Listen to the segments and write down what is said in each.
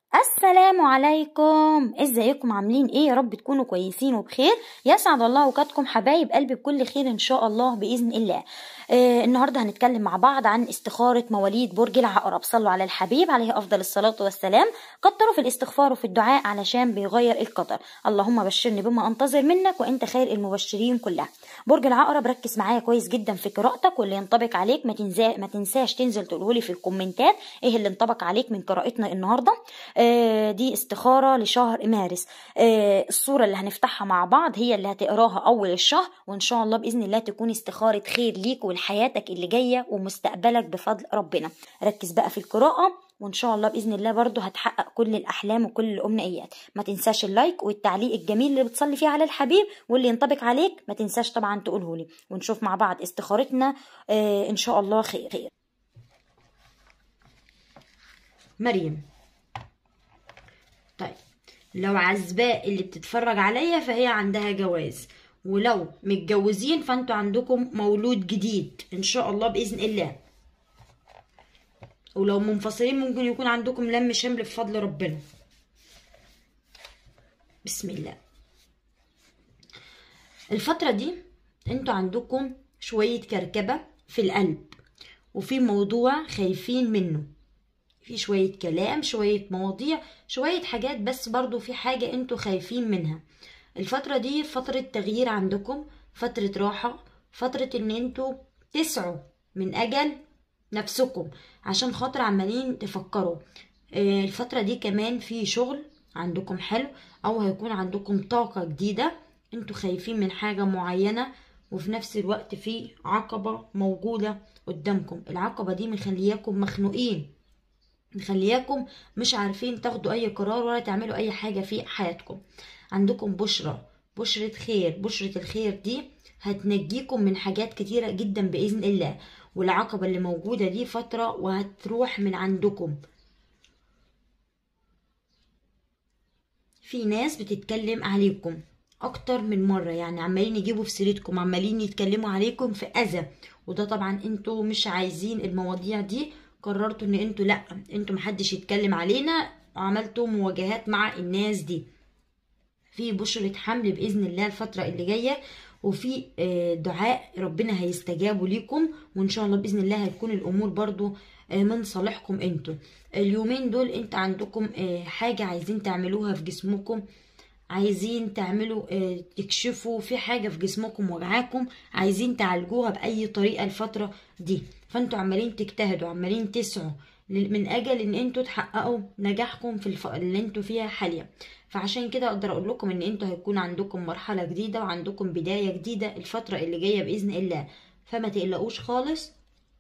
السلام عليكم ازيكم عاملين ايه يا رب تكونوا كويسين وبخير يسعد الله اوقاتكم حبايب قلبي بكل خير ان شاء الله باذن الله آه النهارده هنتكلم مع بعض عن استخاره مواليد برج العقرب صلوا على الحبيب عليه افضل الصلاه والسلام كتروا في الاستغفار وفي الدعاء علشان بيغير القدر اللهم بشرني بما انتظر منك وانت خير المبشرين كلها برج العقرب ركز معايا كويس جدا في قراءتك واللي ينطبق عليك ما تنسى ما تنساش تنزل تقوله لي في الكومنتات ايه اللي انطبق عليك من قراءتنا النهارده آه دي استخاره لشهر مارس آه الصوره اللي هنفتحها مع بعض هي اللي هتقراها اول الشهر وان شاء الله باذن الله تكون استخاره خير ليك ولحياتك اللي جايه ومستقبلك بفضل ربنا ركز بقى في القراءه وان شاء الله باذن الله برضو هتحقق كل الاحلام وكل الامنيات ما تنساش اللايك والتعليق الجميل اللي بتصلي فيه على الحبيب واللي ينطبق عليك ما تنساش طبعا تقوله لي ونشوف مع بعض استخارتنا آه ان شاء الله خير خير مريم طيب لو عزباء اللي بتتفرج عليا فهي عندها جواز ولو متجوزين فانتوا عندكم مولود جديد ان شاء الله باذن الله ولو منفصلين ممكن يكون عندكم لم شمل بفضل ربنا بسم الله الفترة دي انتوا عندكم شوية كركبة في القلب وفي موضوع خايفين منه في شوية كلام شوية مواضيع شوية حاجات بس برضو في حاجة انتوا خايفين منها الفترة دي فترة تغيير عندكم فترة راحة فترة ان انتوا تسعوا من اجل نفسكم عشان خاطر عمالين تفكروا الفترة دي كمان في شغل عندكم حلو او هيكون عندكم طاقة جديدة انتوا خايفين من حاجة معينة وفي نفس الوقت في عقبة موجودة قدامكم العقبة دي مخلياكم مخنوقين مخلياكم مش عارفين تاخدوا اي قرار ولا تعملوا اي حاجة في حياتكم عندكم بشرة بشرة خير بشرة الخير دي هتنجيكم من حاجات كتيرة جدا بإذن الله والعقبة اللي موجودة دي فترة وهتروح من عندكم في ناس بتتكلم عليكم اكتر من مرة يعني عمالين يجيبوا في سيرتكم عمالين يتكلموا عليكم في اذى وده طبعا انتوا مش عايزين المواضيع دي قررتوا ان انتوا لا انتوا محدش يتكلم علينا وعملتوا مواجهات مع الناس دي في بشرة حمل بإذن الله الفترة اللي جاية وفي دعاء ربنا هيستجابوا ليكم وان شاء الله باذن الله هتكون الامور برضو من صالحكم انتوا اليومين دول انت عندكم حاجه عايزين تعملوها في جسمكم عايزين تعملوا تكشفوا في حاجه في جسمكم وجعاكم عايزين تعالجوها باي طريقه الفتره دي فانتوا عمالين تجتهدوا عمالين تسعوا من اجل ان انتوا تحققوا نجاحكم في الف... اللي انتوا فيها حاليا فعشان كده اقدر اقول لكم ان انتوا هيكون عندكم مرحله جديده وعندكم بدايه جديده الفتره اللي جايه باذن الله فما تقلقوش خالص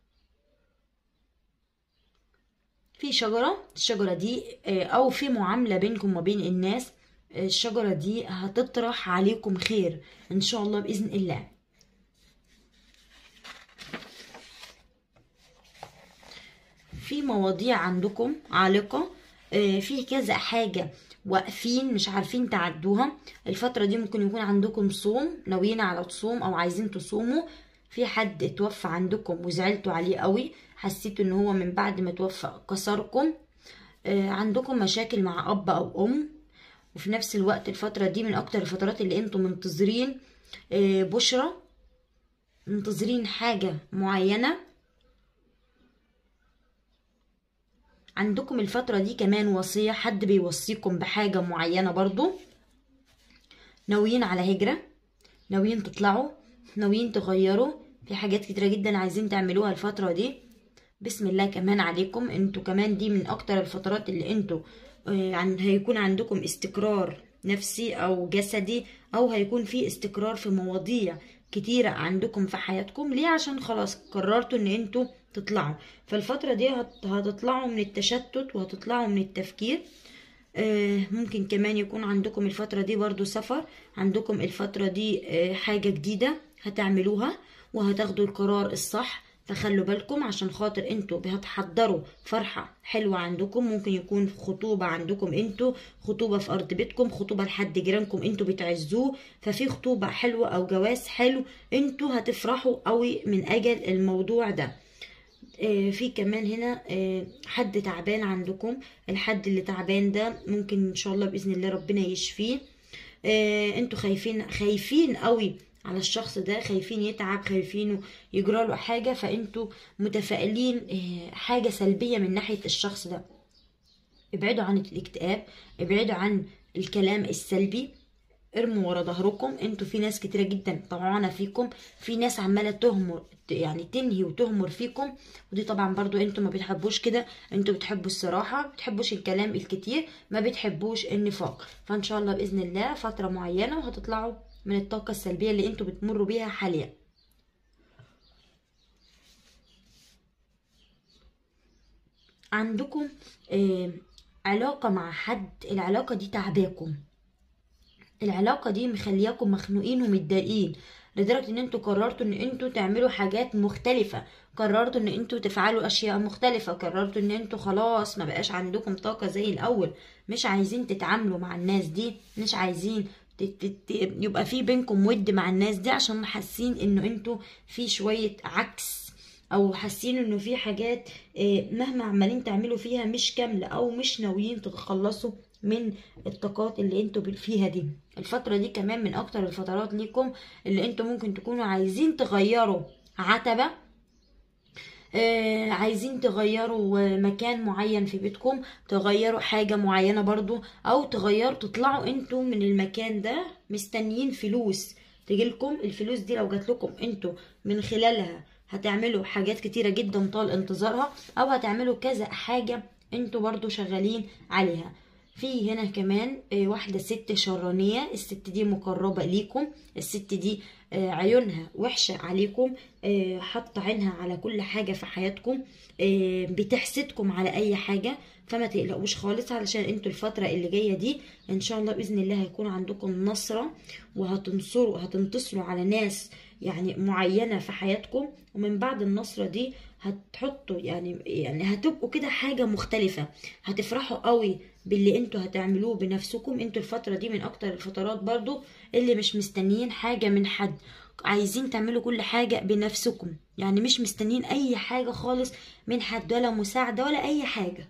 في شجره الشجره دي او في معامله بينكم وبين الناس الشجره دي هتطرح عليكم خير ان شاء الله باذن الله في مواضيع عندكم عالقه في كذا حاجه واقفين مش عارفين تعدوها الفترة دي ممكن يكون عندكم صوم ناويين على تصوم او عايزين تصوموا في حد اتوفى عندكم وزعلتوا عليه قوي حسيتوا ان هو من بعد ما توفى كسركم آه عندكم مشاكل مع اب او ام وفي نفس الوقت الفترة دي من اكتر الفترات اللي انتم منتظرين آه بشرة منتظرين حاجة معينة عندكم الفترة دي كمان وصية حد بيوصيكم بحاجة معينة برضو ناويين على هجرة ناويين تطلعوا ناويين تغيروا في حاجات كتيرة جدا عايزين تعملوها الفترة دي بسم الله كمان عليكم انتوا كمان دي من اكتر الفترات اللي انتوا آه هيكون عندكم استقرار نفسي او جسدي او هيكون في استقرار في مواضيع كتيرة عندكم في حياتكم ليه عشان خلاص قررتوا ان انتوا تطلعوا فالفترة دي هتطلعوا من التشتت وهتطلعوا من التفكير آه ممكن كمان يكون عندكم الفترة دي برضو سفر عندكم الفترة دي آه حاجة جديدة هتعملوها وهتاخدوا القرار الصح فخلوا بالكم عشان خاطر انتوا هتحضروا فرحة حلوة عندكم ممكن يكون خطوبة عندكم انتوا خطوبة في ارض بيتكم خطوبة لحد جيرانكم انتوا بتعزوه ففي خطوبة حلوة او جواز حلو انتوا هتفرحوا قوي من اجل الموضوع ده آه، في كمان هنا آه، حد تعبان عندكم الحد اللي تعبان ده ممكن ان شاء الله باذن الله ربنا يشفيه آه، انتوا خايفين خايفين قوي على الشخص ده خايفين يتعب خايفين يجرى له حاجه فانتوا متفائلين آه، حاجه سلبيه من ناحيه الشخص ده ابعدوا عن الاكتئاب ابعدوا عن الكلام السلبي ارموا ورا ظهركم انتوا في ناس كتيره جدا طمعانه فيكم في ناس عماله تهمر يعني تنهي وتهمر فيكم ودي طبعا برضو انتوا ما بتحبوش كده انتوا بتحبوا الصراحه ما بتحبوش الكلام الكتير ما بتحبوش النفاق فان شاء الله باذن الله فتره معينه وهتطلعوا من الطاقه السلبيه اللي انتوا بتمروا بيها حاليا عندكم آه علاقه مع حد العلاقه دي تعباكم العلاقة دي مخلياكم مخنوقين ومتضايقين لدرجة ان انتوا قررتوا ان انتوا تعملوا حاجات مختلفة قررتوا ان انتوا تفعلوا اشياء مختلفة قررتوا ان انتوا خلاص ما بقاش عندكم طاقة زي الاول مش عايزين تتعاملوا مع الناس دي مش عايزين ت- ت- ت- يبقى في بينكم ود مع الناس دي عشان حاسين انه انتوا في شوية عكس او حاسين انه في حاجات آه، مهما عمالين تعملوا فيها مش كاملة او مش ناويين تتخلصوا من الطاقات اللي انتوا فيها دي الفترة دي كمان من اكتر الفترات ليكم اللي انتوا ممكن تكونوا عايزين تغيروا عتبة آه عايزين تغيروا آه، مكان معين في بيتكم تغيروا حاجة معينة برضو او تغيروا تطلعوا انتوا من المكان ده مستنيين فلوس تجيلكم الفلوس دي لو جات لكم انتوا من خلالها هتعملوا حاجات كتيرة جدا طال انتظارها او هتعملوا كذا حاجة انتوا برضو شغالين عليها في هنا كمان آه، واحدة ست شرانية الست دي مقربة ليكم الست دي آه، عيونها وحشة عليكم آه، حاطة عينها على كل حاجة في حياتكم آه، بتحسدكم على أي حاجة فما تقلقوش خالص علشان انتوا الفترة اللي جاية دي ان شاء الله بإذن الله هيكون عندكم نصرة وهتنصروا هتنتصروا على ناس يعني معينة في حياتكم ومن بعد النصرة دي هتحطوا يعني يعني هتبقوا كده حاجة مختلفة هتفرحوا قوي باللي انتوا هتعملوه بنفسكم انتوا الفترة دي من اكتر الفترات برضو اللي مش مستنيين حاجة من حد عايزين تعملوا كل حاجة بنفسكم يعني مش مستنيين اي حاجة خالص من حد ولا مساعدة ولا اي حاجة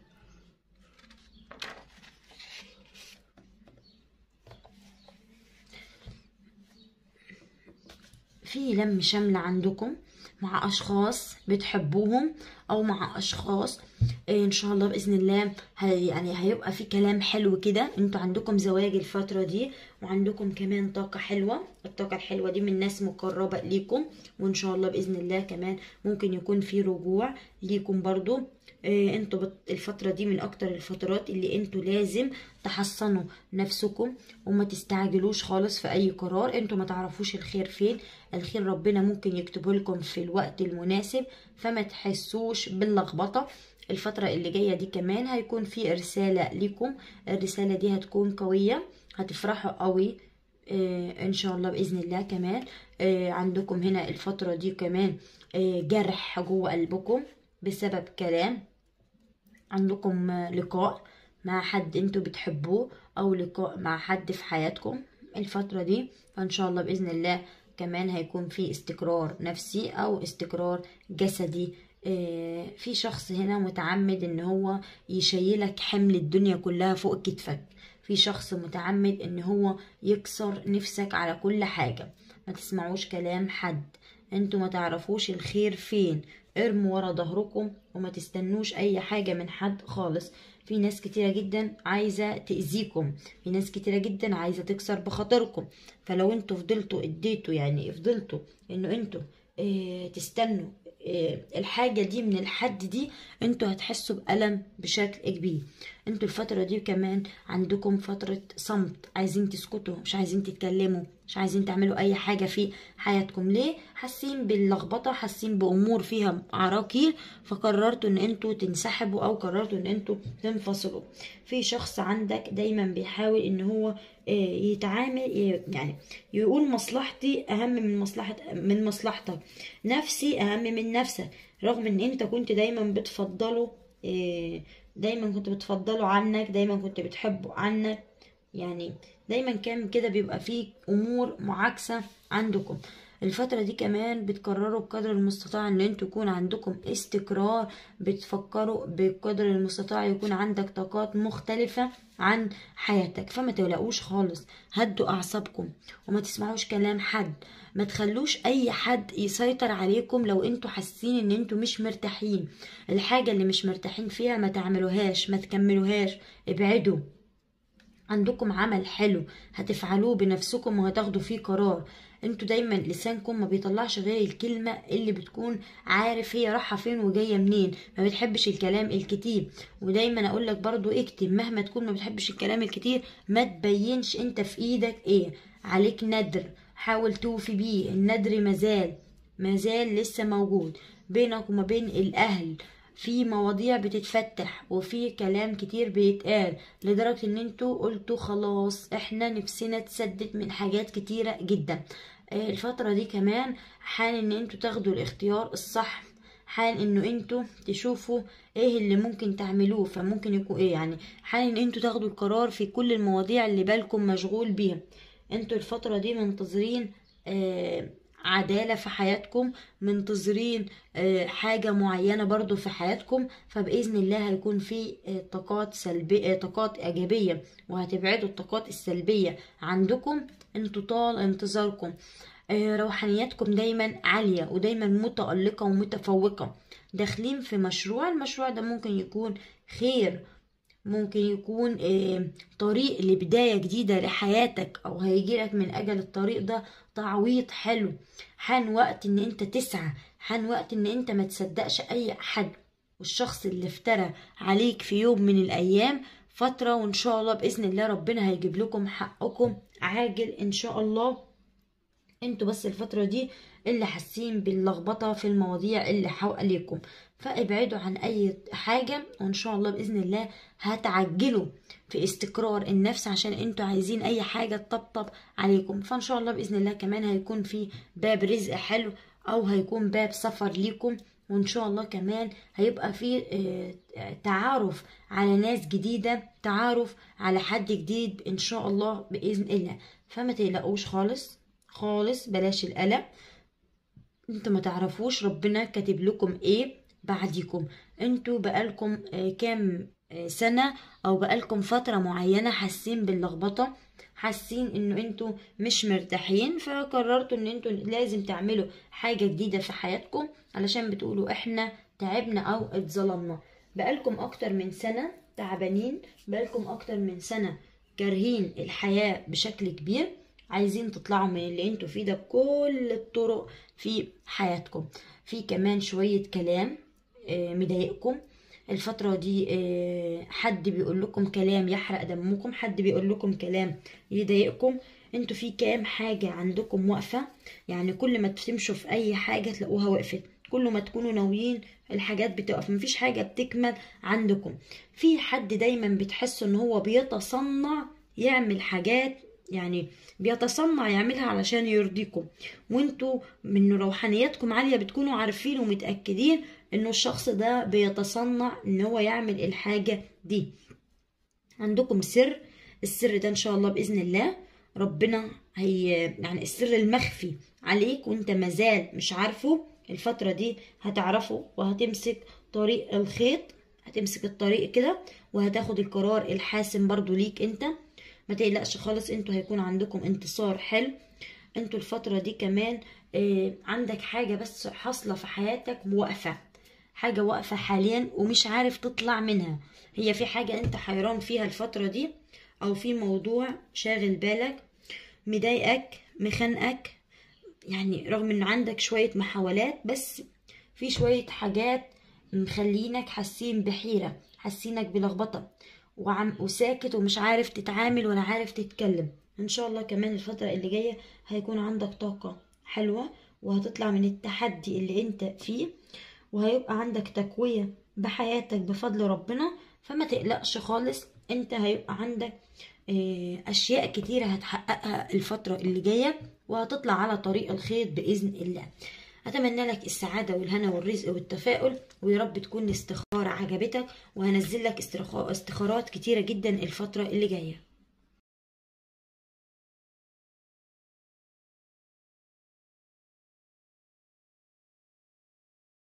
في لم شمل عندكم مع اشخاص بتحبوهم او مع اشخاص آه، ان شاء الله باذن الله هي يعني هيبقى في كلام حلو كده انتوا عندكم زواج الفتره دي وعندكم كمان طاقه حلوه الطاقه الحلوه دي من ناس مقربه ليكم وان شاء الله باذن الله كمان ممكن يكون في رجوع ليكم برضو آه، انتوا بت- الفترة دي من اكتر الفترات اللي انتوا لازم تحصنوا نفسكم وما تستعجلوش خالص في اي قرار انتوا ما تعرفوش الخير فين الخير ربنا ممكن يكتبه لكم في الوقت المناسب فما تحسوش باللخبطة الفترة اللي جاية دي كمان هيكون في رسالة ليكم الرسالة دي هتكون قوية هتفرحوا قوي آه، ان شاء الله باذن الله كمان آه، عندكم هنا الفتره دي كمان آه، جرح جوه قلبكم بسبب كلام عندكم آه، لقاء مع حد انتوا بتحبوه او لقاء مع حد في حياتكم الفتره دي فان شاء الله باذن الله كمان هيكون في استقرار نفسي او استقرار جسدي آه، في شخص هنا متعمد ان هو يشيلك حمل الدنيا كلها فوق كتفك في شخص متعمد ان هو يكسر نفسك على كل حاجة ما تسمعوش كلام حد انتوا ما تعرفوش الخير فين ارموا ورا ظهركم وما تستنوش اي حاجة من حد خالص في ناس كتيرة جدا عايزة تأذيكم في ناس كتيرة جدا عايزة تكسر بخاطركم فلو انتوا فضلتوا اديتوا يعني فضلتوا انه انتوا اه تستنوا اه الحاجة دي من الحد دي انتوا هتحسوا بألم بشكل كبير انتوا الفترة دي كمان عندكم فترة صمت عايزين تسكتوا مش عايزين تتكلموا مش عايزين تعملوا اي حاجة في حياتكم ليه حاسين باللخبطة حاسين بأمور فيها عراقيل فقررتوا ان انتوا تنسحبوا او قررتوا ان انتوا تنفصلوا في شخص عندك دايما بيحاول ان هو آه، يتعامل ي- يعني يقول مصلحتي اهم من مصلحة من مصلحتك نفسي اهم من نفسك رغم ان انت كنت دايما بتفضله آه، دايما كنت بتفضله عنك دايما كنت بتحبه عنك يعني دايما كان كده بيبقى فيه امور معاكسة عندكم الفترة دي كمان بتقرروا بقدر المستطاع ان انتوا يكون عندكم استقرار بتفكروا بقدر المستطاع يكون عندك طاقات مختلفة عن حياتك فما تقلقوش خالص هدوا اعصابكم وما تسمعوش كلام حد ما تخلوش اي حد يسيطر عليكم لو انتوا حاسين ان انتوا مش مرتاحين الحاجة اللي مش مرتاحين فيها ما تعملوهاش ما تكملوهاش ابعدوا عندكم عمل حلو هتفعلوه بنفسكم وهتاخدوا فيه قرار انتوا دايما لسانكم ما بيطلعش غير الكلمة اللي بتكون عارف هي رايحة فين وجاية منين ما بتحبش الكلام الكتير ودايما اقول لك برضو اكتب مهما تكون ما بتحبش الكلام الكتير ما تبينش انت في ايدك ايه عليك ندر حاول توفي بيه الندر مازال مازال لسه موجود بينك وما بين الاهل في مواضيع بتتفتح وفي كلام كتير بيتقال لدرجة ان انتوا قلتوا خلاص احنا نفسنا تسدد من حاجات كتيرة جدا الفترة دي كمان حان ان انتوا تاخدوا الاختيار الصح حان انه انتوا تشوفوا ايه اللي ممكن تعملوه فممكن يكون ايه يعني حان ان انتوا تاخدوا القرار في كل المواضيع اللي بالكم مشغول بيها انتوا الفترة دي منتظرين آه عدالة في حياتكم منتظرين حاجة معينة برضو في حياتكم فبإذن الله هيكون في طاقات سلبية طاقات إيجابية وهتبعدوا الطاقات السلبية عندكم انتوا طال انتظاركم روحانياتكم دايما عالية ودايما متألقة ومتفوقة داخلين في مشروع المشروع ده ممكن يكون خير ممكن يكون طريق لبداية جديدة لحياتك أو هيجيلك من أجل الطريق ده تعويض حلو حان وقت إن أنت تسعى حان وقت إن أنت ما تصدقش أي حد والشخص اللي افترى عليك في يوم من الأيام فترة وإن شاء الله بإذن الله ربنا هيجيب لكم حقكم عاجل إن شاء الله انتوا بس الفترة دي اللي حاسين باللخبطة في المواضيع اللي حواليكم فابعدوا عن اي حاجة وان شاء الله باذن الله هتعجلوا في استقرار النفس عشان انتوا عايزين اي حاجة تطبطب عليكم فان شاء الله باذن الله كمان هيكون في باب رزق حلو او هيكون باب سفر ليكم وان شاء الله كمان هيبقى في تعارف على ناس جديدة تعارف على حد جديد ان شاء الله باذن الله فما تقلقوش خالص خالص بلاش القلق انتوا ما تعرفوش ربنا كاتب لكم ايه بعديكم انتوا بقالكم كام سنة او بقالكم فترة معينة حاسين باللخبطة حاسين انه انتوا مش مرتاحين فقررتوا ان انتوا لازم تعملوا حاجة جديدة في حياتكم علشان بتقولوا احنا تعبنا او اتظلمنا بقالكم اكتر من سنة تعبانين بقالكم اكتر من سنة كارهين الحياة بشكل كبير عايزين تطلعوا من اللي انتوا فيه ده بكل الطرق في حياتكم في كمان شوية كلام مضايقكم الفترة دي حد بيقول لكم كلام يحرق دمكم حد بيقول لكم كلام يضايقكم انتوا في كام حاجة عندكم واقفة يعني كل ما تمشوا في اي حاجة تلاقوها وقفت كل ما تكونوا ناويين الحاجات بتقف مفيش حاجة بتكمل عندكم في حد دايما بتحسوا ان هو بيتصنع يعمل حاجات يعني بيتصنع يعملها علشان يرضيكم وانتوا من روحانياتكم عالية بتكونوا عارفين ومتأكدين انه الشخص ده بيتصنع ان هو يعمل الحاجة دي عندكم سر السر ده ان شاء الله بإذن الله ربنا هي يعني السر المخفي عليك وانت مازال مش عارفه الفترة دي هتعرفه وهتمسك طريق الخيط هتمسك الطريق كده وهتاخد القرار الحاسم برضو ليك انت ما تقلقش خالص انتوا هيكون عندكم انتصار حلو انتوا الفترة دي كمان اه عندك حاجة بس حاصلة في حياتك واقفة حاجة واقفة حاليا ومش عارف تطلع منها هي في حاجة انت حيران فيها الفترة دي او في موضوع شاغل بالك مضايقك مخنقك يعني رغم ان عندك شوية محاولات بس في شوية حاجات مخلينك حاسين بحيرة حاسينك بلخبطة وعم وساكت ومش عارف تتعامل ولا عارف تتكلم ان شاء الله كمان الفترة اللي جاية هيكون عندك طاقة حلوة وهتطلع من التحدي اللي انت فيه وهيبقى عندك تقوية بحياتك بفضل ربنا فما تقلقش خالص انت هيبقى عندك اشياء كتيرة هتحققها الفترة اللي جاية وهتطلع على طريق الخير بإذن الله أتمنى لك السعادة والهنا والرزق والتفاؤل ويا رب تكون الاستخارة عجبتك وهنزل لك استخارات كتيرة جدا الفترة اللي جاية